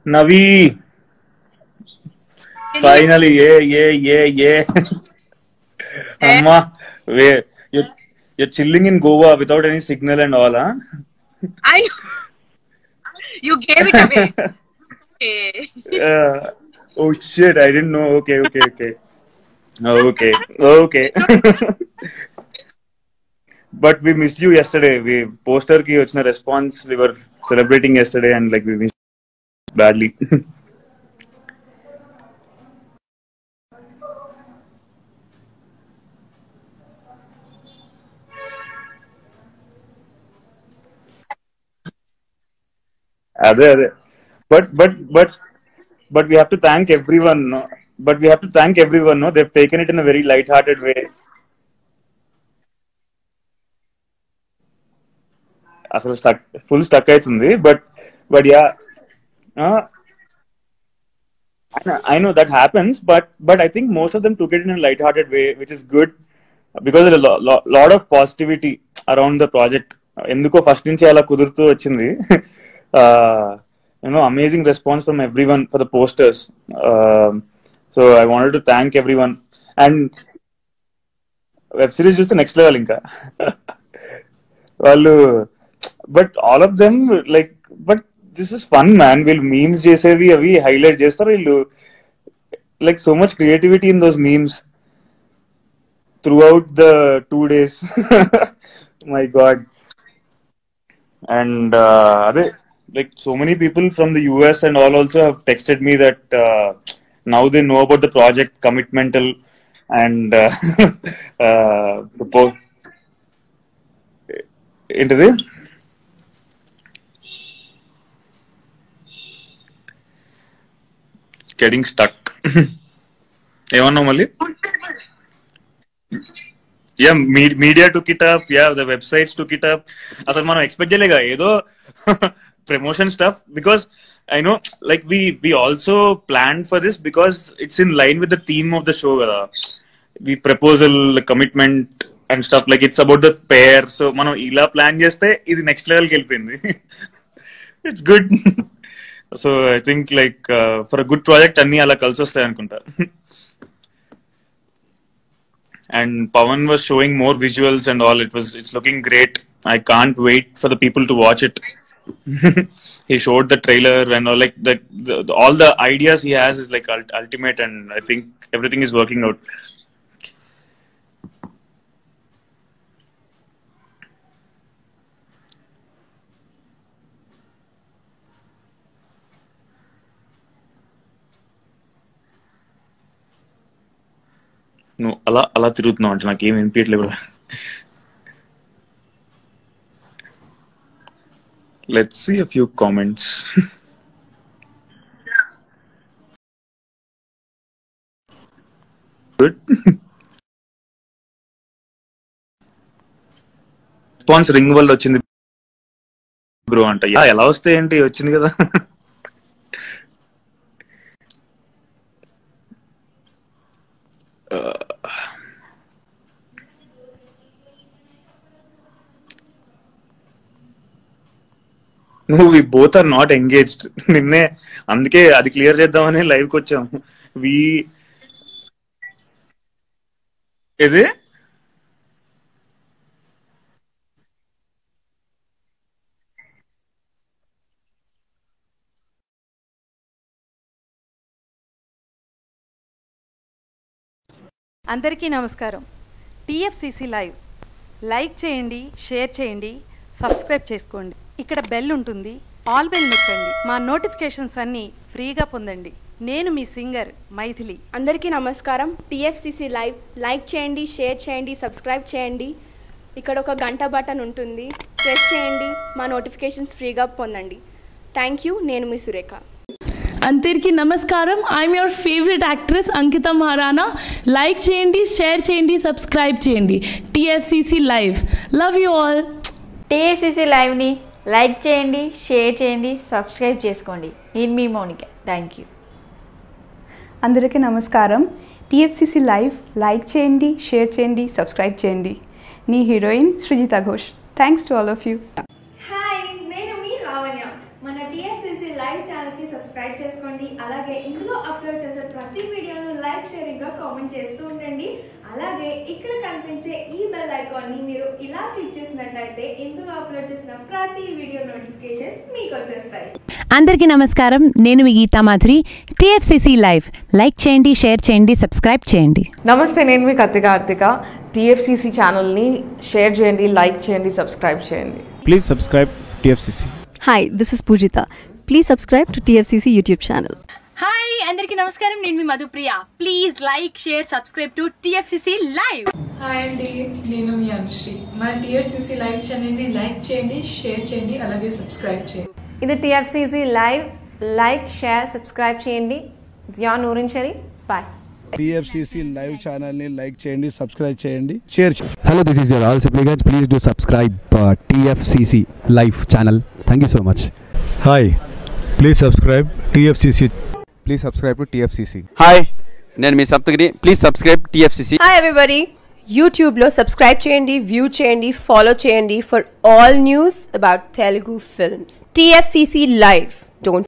నవీ finally ఏ ఏ ఏ ఏ అమ్మా way you chilling in Goa without any signal and all I you gave it away. Okay. Oh shit I didn't know okay okay okay okay okay but we miss you yesterday we poster కి వచ్చిన response we were celebrating yesterday and like we miss badly అదే అదే but but but but we have to thank everyone but we have to thank everyone they taken it in a very light hearted way అసలు stuck full stuck అవుతుంది but but yeah I know that happens, but but I think most of them took it in a light-hearted way, which is good because there's a lo- lo- lot of positivity around the project. ఎందుకో first నుంచి అలా కుదురుతూ వచ్చింది you know amazing response from everyone for the posters so I wanted to thank everyone and web series చూస్తే next level ఇంకా వాళ్ళు but all of them like but this is fun man వీళ్ళు memes చేసేవి అవి highlight చేస్తారు వీళ్ళు like so much creativity in those memes throughout the two days my god and అదే like so many people from the US and all also have texted me that uh, now they know about the project commitmental and uh, uh, the po- ఏంటిది getting stuck ఏమన్నావు మళ్ళీ yeah media took it up yeah the websites took it up అసలు మనం expect చేయలేగా ఏదో promotion stuff because I know like we we also plan for this because it's in line with the theme of the show కదా the proposal commitment and stuff like it's about the pair so మనం ఇలా plan చేస్తే ఇది next లెవెల్కి వెళ్ళిపోయింది it's good so I think like for a good project అన్ని అలా కలిసి వస్తాయి అనుకుంటా and Pawan was showing more visuals and all. It was it's looking great. I can't wait for the people to watch it. he showed the trailer and all like the, the, the- all the ideas he has is like ult- ultimate, and I think everything is working out. నువ్వు అలా అలా తిరుగుతున్నావు అంటే నాకేం వినిపించట్లేదు కూడా let's see a few comments good response ring వల్ల వచ్చింది బ్రో అంట యా ఎలా వస్తే ఏంటి వచ్చింది కదా నువ్వు we both are not engaged నిన్నే అందుకే అది క్లియర్ చేద్దామని లైవ్ కి వచ్చాం వి ఇది అందరికీ నమస్కారం టీఎఫ్సిసి లైవ్ లైక్ చేయండి షేర్ చేయండి సబ్స్క్రైబ్ చేసుకోండి ఇక్కడ బెల్ ఉంటుంది ఆల్ బెల్ నొక్కండి మా నోటిఫికేషన్స్ అన్నీ ఫ్రీగా పొందండి నేను మీ సింగర్ మైథిలి అందరికీ నమస్కారం టీఎఫ్సిసి లైవ్ లైక్ చేయండి షేర్ చేయండి సబ్స్క్రైబ్ చేయండి ఇక్కడ ఒక గంట బటన్ ఉంటుంది ప్రెస్ చేయండి మా నోటిఫికేషన్స్ ఫ్రీగా పొందండి థ్యాంక్ యూ నేను మీ సురేఖ అందరికీ నమస్కారం I'm your favourite actress Ankita Maharana like చేయండి షేర్ చేయండి సబ్స్క్రైబ్ చేయండి TFCC live love you all TSCC లైవ్ని లైక్ చేయండి షేర్ చేయండి సబ్స్క్రైబ్ చేసుకోండి నేను మీ మౌనిక థ్యాంక్ యూ అందరికీ నమస్కారం టీఎఫ్సిసి లైవ్ లైక్ చేయండి షేర్ చేయండి సబ్స్క్రైబ్ చేయండి నీ heroine Srujitha Ghosh thanks to all of you hi నేను మీ లావణ్య మన టీఎస్సీసీ లైవ్ ఛానల్కి సబ్స్క్రైబ్ చేసుకోండి అలాగే ఇందులో అప్లోడ్ చేసే ప్రతి వీడియోను లైక్ షేరింగ్గా కామెంట్ చేస్తూ ఉండండి అలాగే ఇక్కడ కనిపించే ఈ బెల్ ఐకాన్ని మీరు ఇలా క్లిక్ చేసినట్టయితే ఇందులో అప్లోడ్ చేసిన ప్రతి వీడియో నోటిఫికేషన్స్ మీకు వచ్చేస్తాయి అందరికీ నమస్కారం నేను మీ Geetha Madhuri TFCC live like చేయండి షేర్ చేయండి సబ్స్క్రైబ్ చేయండి నమస్తే నేను మీ కత్తి కార్తిక టీఎఫ్సిసి ఛానల్ని షేర్ చేయండి లైక్ చేయండి సబ్స్క్రైబ్ చేయండి Please subscribe TFCC. Hi this is Poojitha please subscribe to TFCC YouTube channel hi అందరికీ నమస్కారం నేను మీ Madhupriya please like share subscribe to TFCC live hi అండి నేను మీ అనుశ్రీ మన టీఎస్సీసీ లైవ్ ఛానల్ని లైక్ చేయండి షేర్ చేయండి అలాగే సబ్స్క్రైబ్ చేయండి ఇది TFCC live like share subscribe చేయండి Zia Noorin Sharif bye TFCC live ఛానల్ని లైక్ చేయండి సబ్స్క్రైబ్ చేయండి షేర్ చేయండి Hello, this is your all supplicants. Please do subscribe uh, TFCC Live channel. Thank you so much. Hi, please subscribe TFCC. Please subscribe to TFCC. Hi నేను మీ Saptagiri please subscribe TFCC hi everybody యూట్యూబ్లో subscribe చేయండి view చేయండి follow చేయండి for all news about Telugu films TFCC live don't